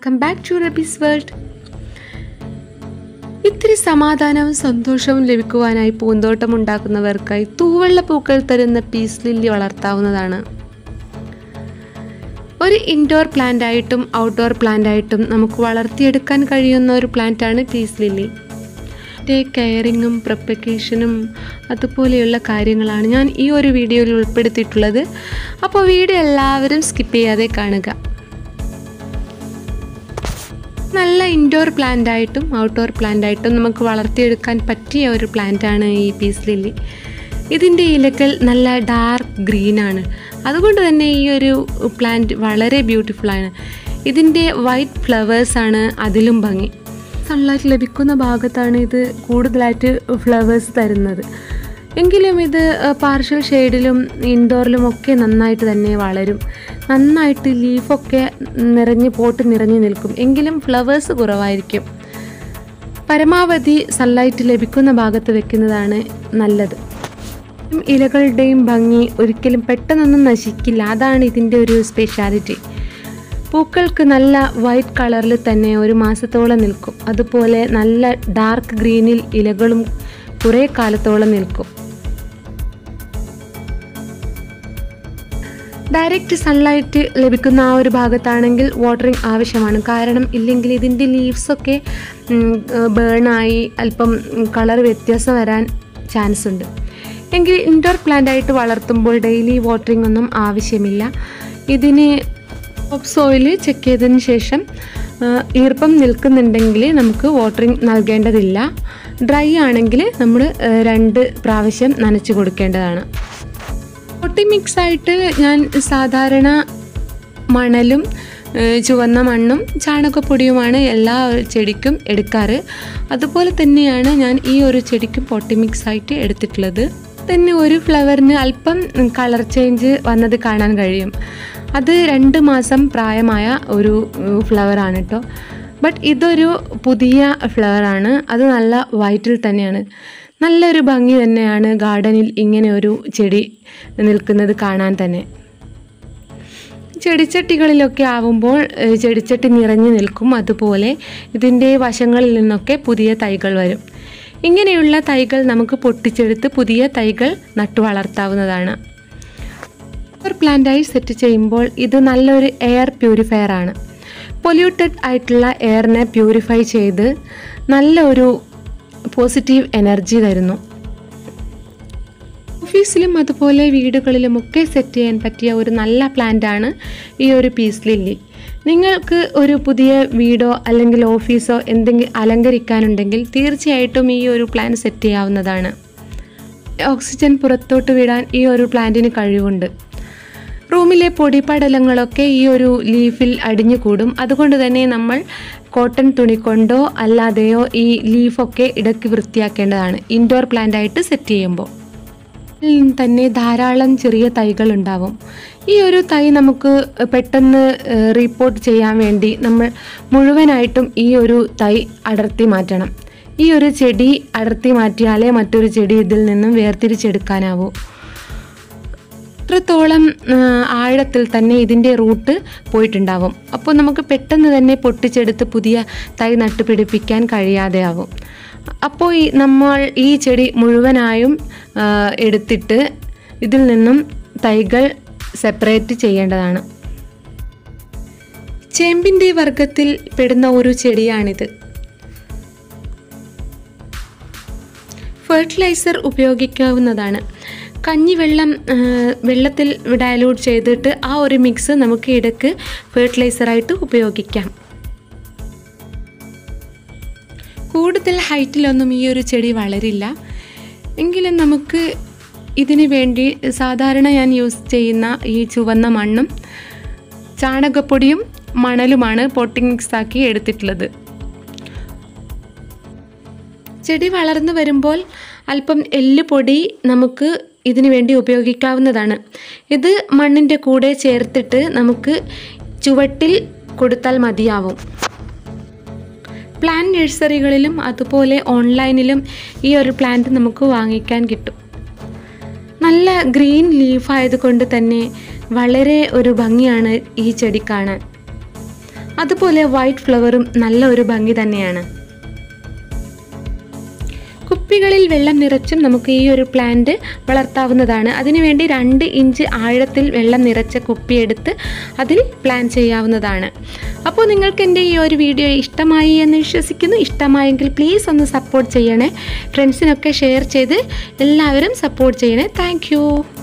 welcome back to Rabees world ഇത്തിരി സമാധാനവും സന്തോഷവും ലഭിക്കുവാനായി പൂന്തോട്ടം ഉണ്ടാക്കുന്നവർക്കായി തൂവെള്ള പൂക്കൾ തരുന്ന പീസ് ലില്ലി വളർത്താവുന്നതാണ് ഒരു ഇൻഡോർ പ്ലാന്റ് ആയിട്ടും ഔട്ട്ഡോർ പ്ലാന്റ് ആയിട്ടും നമുക്ക് വളർത്തിയെടുക്കാൻ കഴിയുന്ന ഒരു പ്ലാന്റാണ് പീസ് ലില്ലി ഇതിൻ്റെ കെയറിങ്ങും പ്രൊപ്പക്കേഷനും അതുപോലെയുള്ള കാര്യങ്ങളാണ് ഞാൻ ഈ ഒരു വീഡിയോയിൽ ഉൾപ്പെടുത്തിയിട്ടുള്ളത് അപ്പോൾ വീഡിയോ എല്ലാവരും സ്കിപ്പ് ചെയ്യാതെ കാണുക നല്ല ഇൻഡോർ പ്ലാന്റ് ആയിട്ടും ഔട്ട്ഡോർ പ്ലാന്റ് ആയിട്ടും നമുക്ക് വളർത്തിയെടുക്കാൻ പറ്റിയ ഒരു പ്ലാന്റാണ് ഈ പീസ് ലില്ലി ഇതിൻ്റെ ഇലകൾ നല്ല ഡാർക്ക് ഗ്രീനാണ് അതുകൊണ്ട് തന്നെ ഈ ഒരു പ്ലാന്റ് വളരെ ബ്യൂട്ടിഫുള്ളാണ് ഇതിൻ്റെ വൈറ്റ് ഫ്ലവേഴ്സാണ് അതിലും ഭംഗി സൺലൈറ്റ് ലഭിക്കുന്ന ഭാഗത്താണ് ഇത് കൂടുതലായിട്ട് ഫ്ലവേഴ്സ് തരുന്നത് എങ്കിലും ഇത് പാർഷ്യൽ ഷെയ്ഡിലും ഇൻഡോറിലും ഒക്കെ നന്നായിട്ട് തന്നെ വളരും നന്നായിട്ട് ലീഫൊക്കെ നിറഞ്ഞ് പോട്ട് നിറഞ്ഞു നിൽക്കും എങ്കിലും ഫ്ലവേഴ്സ് കുറവായിരിക്കും പരമാവധി സൺലൈറ്റ് ലഭിക്കുന്ന ഭാഗത്ത് വെക്കുന്നതാണ് നല്ലത് ഇലകളുടെയും ഭംഗി ഒരിക്കലും പെട്ടെന്നൊന്നും നശിക്കില്ല അതാണ് ഇതിൻ്റെ ഒരു സ്പെഷ്യാലിറ്റി പൂക്കൾക്ക് നല്ല വൈറ്റ് കളറിൽ തന്നെ ഒരു മാസത്തോളം നിൽക്കും അതുപോലെ നല്ല ഡാർക്ക് ഗ്രീനിൽ ഇലകളും കുറേ കാലത്തോളം നിൽക്കും ഡയറക്റ്റ് സൺലൈറ്റ് ലഭിക്കുന്ന ആ ഒരു ഭാഗത്താണെങ്കിൽ വാട്ടറിങ് ആവശ്യമാണ് കാരണം ഇല്ലെങ്കിൽ ഇതിൻ്റെ ലീവ്സൊക്കെ ബേണായി അല്പം കളർ വ്യത്യാസം വരാൻ ചാൻസ് ഉണ്ട് എങ്കിൽ ഇൻഡോർ പ്ലാന്റ് ആയിട്ട് വളർത്തുമ്പോൾ ഡെയിലി വാട്ടറിംഗ് ഒന്നും ആവശ്യമില്ല ഇതിന് ടോപ്പ് സോയിൽ ചെക്ക് ചെയ്തതിന് ശേഷം ഈർപ്പം നിൽക്കുന്നുണ്ടെങ്കിൽ നമുക്ക് വാട്ടറിംഗ് നൽകേണ്ടതില്ല ഡ്രൈ ആണെങ്കിൽ നമ്മൾ രണ്ട് പ്രാവശ്യം നനച്ച് കൊടുക്കേണ്ടതാണ് പൊട്ടി മിക്സ് ആയിട്ട് ഞാൻ സാധാരണ മണലും ചുവന്ന മണ്ണും ചാണകപ്പൊടിയുമാണ് എല്ലാ ചെടിക്കും എടുക്കാറ് അതുപോലെ തന്നെയാണ് ഞാൻ ഈ ഒരു ചെടിക്കും പൊട്ടി മിക്സ് ആയിട്ട് എടുത്തിട്ടുള്ളത് തന്നെ ഒരു ഫ്ലവറിന് അല്പം കളർ ചേഞ്ച് വന്നത് കാണാൻ കഴിയും അത് രണ്ട് മാസം പ്രായമായ ഒരു ഫ്ലവറാണ് കേട്ടോ ബട്ട് ഇതൊരു പുതിയ ഫ്ലവറാണ് അത് നല്ല വൈറ്റിൽ തന്നെയാണ് നല്ലൊരു ഭംഗി തന്നെയാണ് ഗാർഡനിൽ ഇങ്ങനെ ഒരു ചെടി നിൽക്കുന്നത് കാണാൻ തന്നെ ചെടിച്ചട്ടികളിലൊക്കെ ആവുമ്പോൾ ചെടിച്ചട്ടി നിറഞ്ഞു നിൽക്കും അതുപോലെ ഇതിൻ്റെ വശങ്ങളിൽ നിന്നൊക്കെ പുതിയ തൈകൾ വരും ഇങ്ങനെയുള്ള തൈകൾ നമുക്ക് പൊട്ടിച്ചെടുത്ത് പുതിയ തൈകൾ നട്ടു വളർത്താവുന്നതാണ് ഒരു പ്ലാന്റായി സെറ്റ് ചെയ്യുമ്പോൾ ഇത് നല്ലൊരു എയർ പ്യൂരിഫയർ ആണ് പൊല്യൂട്ടഡ് ആയിട്ടുള്ള എയറിനെ പ്യൂരിഫൈ ചെയ്ത് നല്ലൊരു പോസിറ്റീവ് എനർജി തരുന്നു ഓഫീസിലും അതുപോലെ വീടുകളിലുമൊക്കെ സെറ്റ് ചെയ്യാൻ പറ്റിയ ഒരു നല്ല പ്ലാന്റാണ് ഈ ഒരു പീസ് ലില്ലി നിങ്ങൾക്ക് ഒരു പുതിയ വീടോ അല്ലെങ്കിൽ ഓഫീസോ എന്തെങ്കിലും അലങ്കരിക്കാനുണ്ടെങ്കിൽ തീർച്ചയായിട്ടും ഈ ഒരു പ്ലാൻ സെറ്റ് ചെയ്യാവുന്നതാണ് ഓക്സിജൻ പുറത്തോട്ട് വിടാൻ ഈ ഒരു പ്ലാന്റിന് കഴിവുണ്ട് റൂമിലെ പൊടിപടലങ്ങളൊക്കെ ഈ ഒരു ലീഫിൽ അടിഞ്ഞു കൂടും അതുകൊണ്ട് തന്നെ നമ്മൾ കോട്ടൺ തുണി കൊണ്ടോ അല്ലാതെയോ ഈ ലീഫൊക്കെ ഇടയ്ക്ക് വൃത്തിയാക്കേണ്ടതാണ് ഇൻഡോർ പ്ലാന്റ് ആയിട്ട് സെറ്റ് ചെയ്യുമ്പോൾ തന്നെ ധാരാളം ചെറിയ തൈകൾ ഉണ്ടാവും ഈ ഒരു തൈ നമുക്ക് പെട്ടെന്ന് റിപ്പോർട്ട് ചെയ്യാൻ വേണ്ടി നമ്മൾ മുഴുവനായിട്ടും ഈ ഒരു തൈ അടർത്തി മാറ്റണം ഈ ഒരു ചെടി അടർത്തി മാറ്റിയാലേ മറ്റൊരു ചെടി ഇതിൽ നിന്നും വേർതിരിച്ചെടുക്കാനാവൂ അത്രത്തോളം ആഴത്തിൽ തന്നെ ഇതിൻ്റെ റൂട്ട് പോയിട്ടുണ്ടാവും അപ്പോൾ നമുക്ക് പെട്ടെന്ന് തന്നെ പൊട്ടിച്ചെടുത്ത് പുതിയ തൈ നട്ടുപിടിപ്പിക്കാൻ കഴിയാതെ ആവും അപ്പോൾ ഈ നമ്മൾ ഈ ചെടി മുഴുവനായും എടുത്തിട്ട് ഇതിൽ നിന്നും തൈകൾ സെപ്പറേറ്റ് ചെയ്യേണ്ടതാണ് ചേമ്പിൻ്റെ വർഗത്തിൽ പെടുന്ന ഒരു ചെടിയാണിത് ഫെർട്ടിലൈസർ ഉപയോഗിക്കാവുന്നതാണ് കഞ്ഞിവെള്ളം വെള്ളത്തിൽ ഡയലൂട്ട് ചെയ്തിട്ട് ആ ഒരു മിക്സ് നമുക്ക് ഇടയ്ക്ക് ഫെർട്ടിലൈസറായിട്ട് ഉപയോഗിക്കാം കൂടുതൽ ഹൈറ്റിലൊന്നും ഈ ഒരു ചെടി വളരില്ല എങ്കിലും നമുക്ക് ഇതിന് വേണ്ടി സാധാരണ ഞാൻ യൂസ് ചെയ്യുന്ന ഈ ചുവന്ന മണ്ണും ചാണകപ്പൊടിയും മണലുമാണ് പോട്ടിംഗ് മിക്സാക്കി എടുത്തിട്ടുള്ളത് ചെടി വളർന്നു വരുമ്പോൾ അല്പം എല്ലുപൊടി നമുക്ക് ഇതിനു വേണ്ടി ഉപയോഗിക്കാവുന്നതാണ് ഇത് മണ്ണിൻ്റെ കൂടെ ചേർത്തിട്ട് നമുക്ക് ചുവട്ടിൽ കൊടുത്താൽ മതിയാവും പ്ലാന്റ് നഴ്സറികളിലും അതുപോലെ ഓൺലൈനിലും ഈ ഒരു പ്ലാന്റ് നമുക്ക് വാങ്ങിക്കാൻ കിട്ടും നല്ല ഗ്രീൻ ലീഫ് ആയതുകൊണ്ട് തന്നെ വളരെ ഒരു ഭംഗിയാണ് ഈ ചെടി കാണാൻ അതുപോലെ വൈറ്റ് ഫ്ലവറും നല്ല ഒരു ഭംഗി തന്നെയാണ് കുപ്പികളിൽ വെള്ളം നിറച്ചും നമുക്ക് ഈ ഒരു പ്ലാന്റ് വളർത്താവുന്നതാണ് അതിനുവേണ്ടി രണ്ട് ഇഞ്ച് ആഴത്തിൽ വെള്ളം നിറച്ച കുപ്പിയെടുത്ത് അതിൽ പ്ലാൻ ചെയ്യാവുന്നതാണ് അപ്പോൾ നിങ്ങൾക്ക് എൻ്റെ ഈ ഒരു വീഡിയോ ഇഷ്ടമായി എന്ന് വിശ്വസിക്കുന്നു ഇഷ്ടമായെങ്കിൽ പ്ലീസ് ഒന്ന് സപ്പോർട്ട് ചെയ്യണേ ഫ്രണ്ട്സിനൊക്കെ ഷെയർ ചെയ്ത് എല്ലാവരും സപ്പോർട്ട് ചെയ്യണേ താങ്ക്